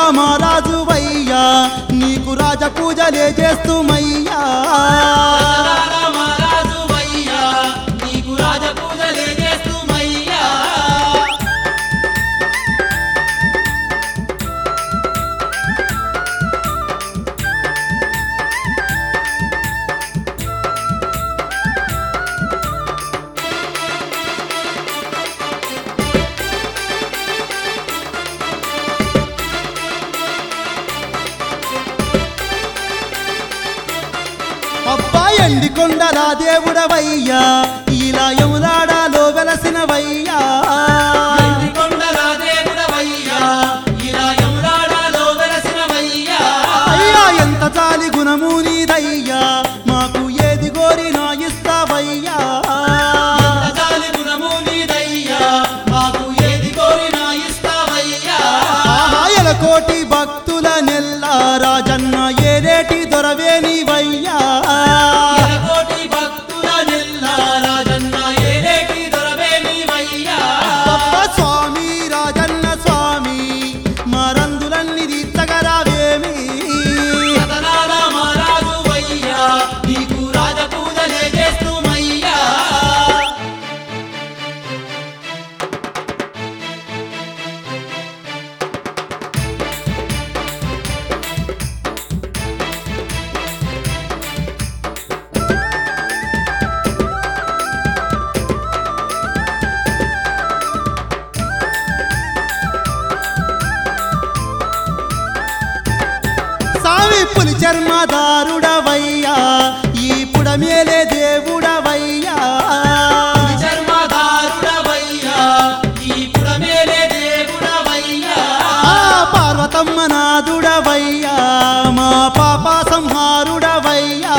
మహారాజు వయ్యా నీకు రాజ పూజలే చేస్తుమయ్యా రామరాజువయ్యా, నీకు రాజపూజలే చేస్తుమయ్యా. అబ్బా ఎండి కొండరా దేవుడవయ్యా ఇలా యములాడాలో వెలసినవయ్యా ఎండికొండల దేవుడవయ్యా, ఇలా యమునాడలో వెలసినవయ్యా. అయ్యా ఎంత చాలి గుణము నీదయ్యా మాకు ఏది కోరినా ఇస్తావయ్యా జాలి గుణము నీదయ్యా, మాకు ఏది కోరినా ఇస్తావయ్యా. ఆహాయల కోటి భక్తుల నెల్ల రాజన్న ఏరేటి దొరవే నీవయ్యా ఎలకోటి భక్తుల నెల్ల రాజన్న ఏలేటి దొరవే నీవయ్యా. గొప్ప స్వామి రాజన్న స్వామి మరందులన్నీ తీర్చగరావేమి సతనాల మహారాజువయ్యా, నీకు రాజపూజలే చేస్తుమయ్యా. సామి పులి చర్మదారుడవయ్యా ఈ పుడమేలే దేవుడవయ్యా చర్మదారుడవయ్యా, ఈ పుడమేలే దేవుడవయ్యా. ఆ పార్వతమ్మ నాదుడవయ్యా మా పాప సంహారుడవయ్యా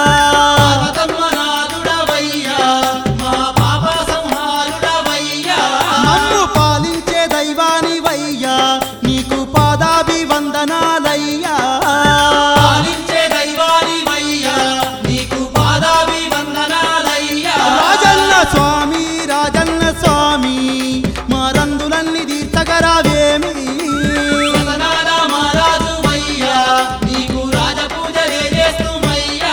పార్వతమ్మనాథుడవయ్యా, మా పాప సంహారుడవయ్యా. మమ్ము పాలించే దైవానివయ్యా నీకు పాదాభివందనాలయ్యా పాలించే దైవానివయ్యా, నీకు పాదాభివందనాలయ్యా. రాజన్న స్వామి రాజన్న స్వామి మరందులన్నీ తీర్చగరావేమి సతనాల మహారాజువయ్యా, నీకు రాజపూజలే చేస్తుమయ్యా.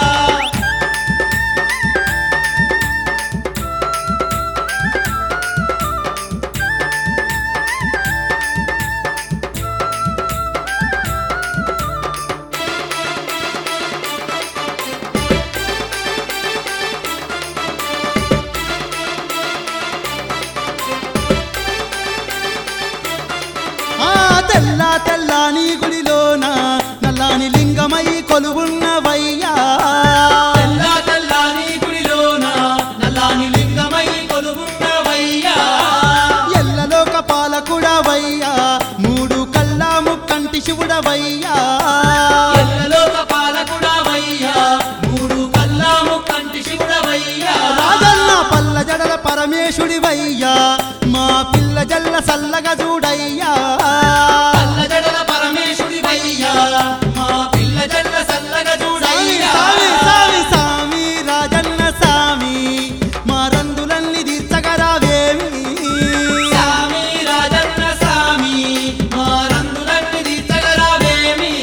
ఆ తెల్ల తెల్లాని గుడిలోన నల్లాని లింగమై కొలువున్నవయ్యా తెల్ల తెల్లాని గుడిలోన నల్లాని లింగమై కొలువున్నవయ్యా. ఎల్లలోక పాలకుడవయ్యా మూడు కల్లా ముక్కంటి శివుడవయ్యా ఎల్లలోక పాలకుడవయ్యా, మూడు కల్లాము కంటి శివుడవయ్యా. రాజన్న పల్ల జడల పరమేశుడివయ్యా మా పిల్ల జల్ల సల్లగా చూడయ్యా అల్లజడల పరమేశుడివయ్యా, మా పిల్ల జల్ల సల్లగా సామి చూడయ్యా. సామి సామి సామి రాజన్న సామి మరందులన్నీ తీర్చగరావేమి సామి రాజన్న సామి, మా రందులన్నీ తీర్చగలవేమి?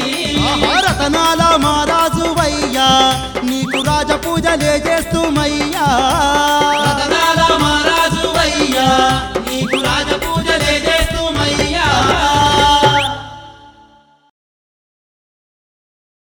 రతనాల మహారాజు వయ్యా నీకు రాజ పూజలే చేస్తుమయ్యా